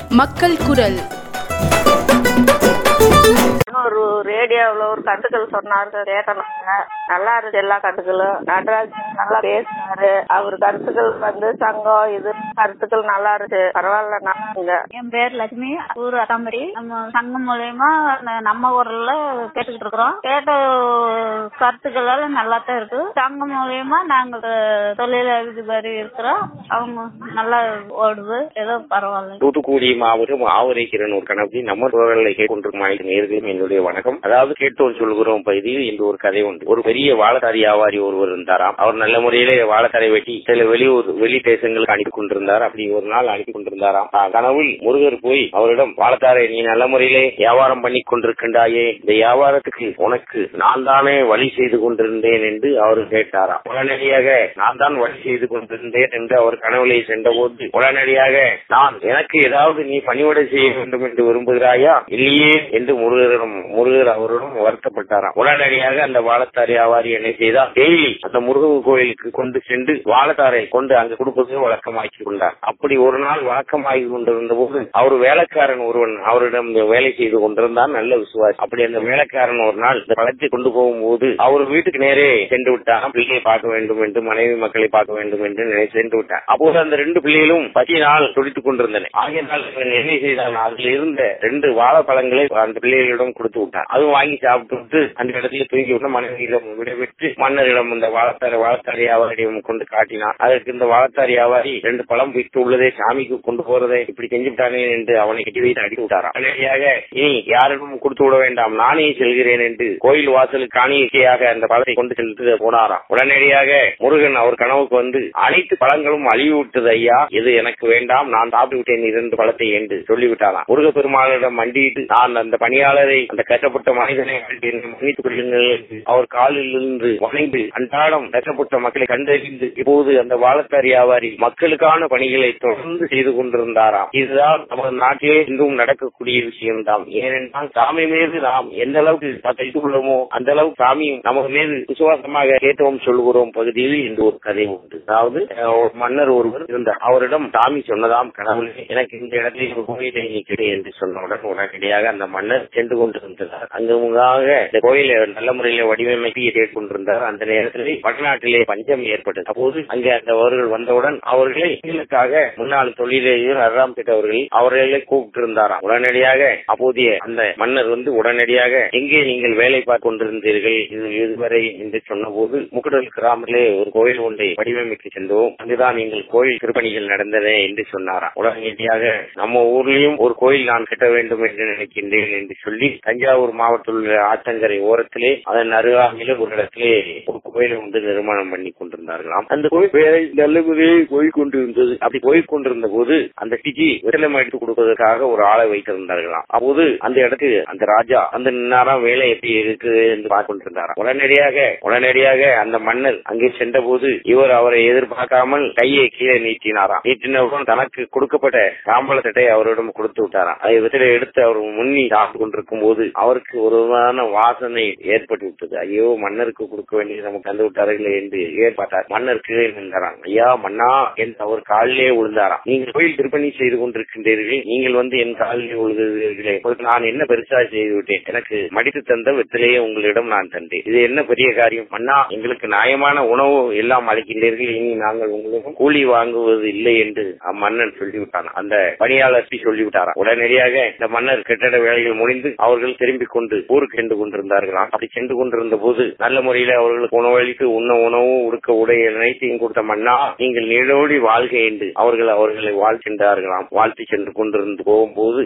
மக்கள் குரல் ஒரு ரேடியோவில் ஒரு கட்டுக்கள் சொன்னாரு கேட்கணுங்க நல்லா இருக்கு எல்லா கட்டுக்களும் நடராஜன் நல்லா பேசினாரு அவர் கருத்துக்கள் வந்து சங்கம் இது கருத்துக்கள் நல்லா இருக்கு பரவாயில்ல நல்லாங்க என் பேர் லட்சுமி ஊர் அத்தாம்படி நம்ம சங்கம் மூலியமா ந- நம்ம ஊர்ல கேட்டுக்கிட்டு இருக்கிறோம் கேட்ட கருத்துக்கள் எல்லாம் நல்லா தான் இருக்கு சங்கம் மூலியமா நாங்க தொழில் அதிபதி இருக்கிறோம் அவங்க நல்லா ஓடுது ஏதோ பரவாயில்ல தூத்துக்குடி மாவட்டம் ஆவரை கிரணூர் கணபதி நம்ம குரலை கேட்டுக்கொண்டிருக்கும் அனைத்து நேர்களும் என்னுடைய வணக்கம் அதாவது கேட்டோம் சொல்கிறோம் பகுதியில் இன்று ஒரு கதை உண்டு ஒரு பெரிய வாழைத்தாரி வியாபாரி ஒருவர் இருந்தாராம் அவர் நல்ல முறையிலே வாழைத்தாரை வெட்டி சில வெளியூர் வெளி தேசங்களுக்கு அனுப்பி கொண்டிருந்தார் அப்படி ஒரு நாள் அனுப்பி கொண்டிருந்தாராம் ஆ, கனவில் முருகர் போய் அவரிடம் வாழைத்தாரை நீ நல்ல முறையிலே வியாபாரம் பண்ணி கொண்டிருக்கின்றாயே இந்த வியாபாரத்துக்கு உனக்கு நான் தானே வழி செய்து கொண்டிருந்தேன் என்று அவர் கேட்டாராம் உடனடியாக நான் தான் வழி செய்து கொண்டிருந்தேன் என்று அவர் கனவுலை சென்றபோது உடனடியாக நான் எனக்கு ஏதாவது நீ பணிவிடை செய்ய வேண்டும் என்று விரும்புகிறாயா இல்லையே என்று முருகரிடம் முருகர் அவரிடம் வருத்தப்பட்டாராம் உடனடியாக அந்த வாழைத்தார் வியாபாரி என்ன செய்தார் டெய்லி அந்த முருகன் கோயிலுக்கு கொண்டு சென்று வாழைத்தாரை கொண்டு அங்கு கொடுப்பது வழக்கமாக்கி கொண்டார் அப்படி ஒரு நாள் வழக்கமாகி கொண்டிருந்த போது அவர் வேலைக்காரன் ஒருவன் அவரிடம் வேலை செய்து கொண்டிருந்தார் நல்ல விசுவாசி அப்படி அந்த வேலைக்காரன் ஒரு நாள் இந்த பழத்தை கொண்டு போகும்போது அவர் வீட்டுக்கு நேரே சென்று விட்டார் பிள்ளையை பார்க்க வேண்டும் என்று மனைவி மக்களை பார்க்க வேண்டும் என்று நினைத்து சென்று விட்டார் அப்போது அந்த ரெண்டு பிள்ளைகளும் பசியினால் துடித்துக் கொண்டிருந்தன ஆகியனால் இவன் என்ன செய்தான் அதில் இருந்த ரெண்டு வாழைப்பழங்களை அந்த பிள்ளைகளிடம் கொடுத்து விட்டார் அதுவும் வாங்கி சாப்பிட்டு விட்டு அந்த இடத்துல தூங்கி விட்டு மனைவியிடம் விடைபெற்று மன்னரிடம் இந்த வாழைத்தாரை வாழைத்தாரி வியாபாரியிடம் கொண்டு காட்டினார் அதற்கு இந்த வாழைத்தாரி வியாபாரி ரெண்டு பழம் விட்டு உள்ளதே சாமிக்கு கொண்டு போறதை இப்படி செஞ்சு விட்டானே என்று அவனை கட்டி வைத்து அடித்து விட்டாராம் உடனடியாக இனி யாரிடம் கொடுத்து விட வேண்டாம் நானே செல்கிறேன் என்று கோயில் வாசலுக்கு காணிக்கையாக அந்த பழத்தை கொண்டு சென்று போனாராம் உடனடியாக முருகன் அவர் கனவுக்கு வந்து அனைத்து பழங்களும் அழிவு விட்டது ஐயா இது எனக்கு வேண்டாம் நான் சாப்பிட்டு விட்டேன் இரண்டு பழத்தை என்று சொல்லிவிட்டாராம் முருகப்பெருமானிடம் மண்டியிட்டு நான் அந்த பணியாளரை அந்த கஷ்டப்பட்ட மனிதனை என்னை மன்னித்துக் கொள்ளுங்கள் என்று அவர் காலில் இருந்து வணைந்து அன்றாடம் கஷ்டப்பட்ட மக்களை கண்டறிந்து இப்போது அந்த வாழத்தார் வியாபாரி மக்களுக்கான பணிகளை தொடர்ந்து செய்து கொண்டிருந்தாராம் இதுதான் நமது நாட்டிலே இன்றும் நடக்கக்கூடிய விஷயம்தான் ஏனென்றால் சாமி மீது நாம் எந்த அளவுக்கு தைத்துள்ளோமோ அந்த அளவுக்கு சாமியும் நமக்கு மீது விசுவாசமாக கேட்டோம் சொல்கிறோம் பகுதியில் இந்த ஒரு கதை உண்டு அதாவது அஹ், ஒரு மன்னர் ஒருவர் இருந்தார் அவரிடம் சாமி சொன்னதாம் கடவுளே எனக்கு இந்த இடத்தில் ஒரு கோயிலை நீக்கிடு என்று சொன்னவுடன் உடனடியாக அந்த மன்னர் சென்று கொண்டிருந்தார் அங்குமுகாக இந்த கோயிலை நல்ல முறையில் வடிவமைப்பை தேடிக் கொண்டிருந்தார் அந்த நேரத்தில் வடநாட்டிலே பஞ்சம் ஏற்பட்டது அப்போது அங்கே அந்த அவர்கள் வந்தவுடன் அவர்களை எங்களுக்காக முன்னாள் தொழிலதிபர் அராம் பேட் அவர்கள் அவர்களை கூப்பிட்டு இருந்தாராம் உடனடியாக அப்போதைய அந்த மன்னர் வந்து உடனடியாக எங்கே நீங்கள் வேலை பார்த்து கொண்டிருந்தீர்கள் இது இதுவரை என்று சொன்னபோது முக்குடல் கிராமத்திலே ஒரு கோயில் ஒன்றை வடிவமைக்க சென்றோம் அங்குதான் எங்கள் கோயில் திருப்பணிகள் நடந்தன என்று சொன்னாராம் உடனடியாக நம்ம ஊர்லயும் ஒரு கோயில் நான் கட்ட வேண்டும் என்று நினைக்கின்றேன் என்று சொல்லி தஞ்சாவூர் மாவட்டத்தில் உள்ள ஆற்றங்கரை ஓரத்திலே அதன் அருகாமையில ஒரு இடத்திலே ஒரு கோயிலை வந்து நிர்மாணம் பண்ணி கொண்டிருந்தார்களாம் அந்த கோயில் வேலை நல்ல முறையில் போய் கொண்டிருந்தது அப்படி போய் கொண்டிருந்த போது அந்த டிஜி விரலம் எடுத்து கொடுப்பதற்காக ஒரு ஆளை வைத்திருந்தார்களாம் அப்போது அந்த இடத்துக்கு அந்த ராஜா அந்த நேரம் வேலை எப்படி இருக்கு என்று பார்த்து கொண்டிருந்தாராம் உடனடியாக உடனடியாக அந்த மன்னர் அங்கே சென்றபோது இவர் அவரை எதிர்பார்க்காமல் கையை கீழே நீட்டினாராம் நீட்டினவுடன் தனக்கு கொடுக்கப்பட்ட சாம்பல தட்டை அவரிடம் கொடுத்து விட்டாராம் அதை விசில எடுத்து அவர் முன்னி சாப்பிட்டு கொண்டிருக்கும் போது அவருக்கு ஒரு விதமான வாசனை ஏற்பட்டு விட்டது ஐயோ மன்னருக்கு கொடுக்க வேண்டியது நமக்கு தந்து விட்டார்களே என்று ஏற்பாட்டார் மன்னர் கீழே நின்றாராம் ஐயா மன்னா என்று அவர் காலிலே விழுந்தாராம் நீங்கள் கோயில் திருப்பணி செய்து கொண்டிருக்கின்றீர்கள் நீங்கள் வந்து என் காலிலே விழுகிறீர்களே உங்களுக்கு நான் என்ன பெருசா செய்து விட்டேன் எனக்கு மடித்து தந்த வெத்திலேயே உங்களிடம் நான் தந்தேன் இது என்ன பெரிய காரியம் மன்னா எங்களுக்கு நியாயமான உணவு எல்லாம் அளிக்கின்றீர்கள் இனி நாங்கள் உங்களுக்கு கூலி வாங்குவது இல்லை என்று அம்மன்னன் சொல்லிவிட்டான் அந்த பணியாளர் சொல்லிவிட்டாராம் உடனடியாக இந்த மன்னர் கட்டட வேலைகள் முடிந்து அவர்கள் திரும்பிக் கொண்டு ஊருக்கு சென்று கொண்டிருந்தார்களாம் அப்படி சென்று கொண்டிருந்த போது நல்ல முறையில் அவர்களுக்கு உணவளித்து உண்ண உணவு உடுக்க உடைய அனைத்தையும் கொடுத்த மன்னா நீங்கள் நீடோடி வாழ்க என்று அவர்கள் அவர்களை வாழ்கின்றார்களாம் வாழ்த்தி சென்று கொண்டிருந்து போகும்போது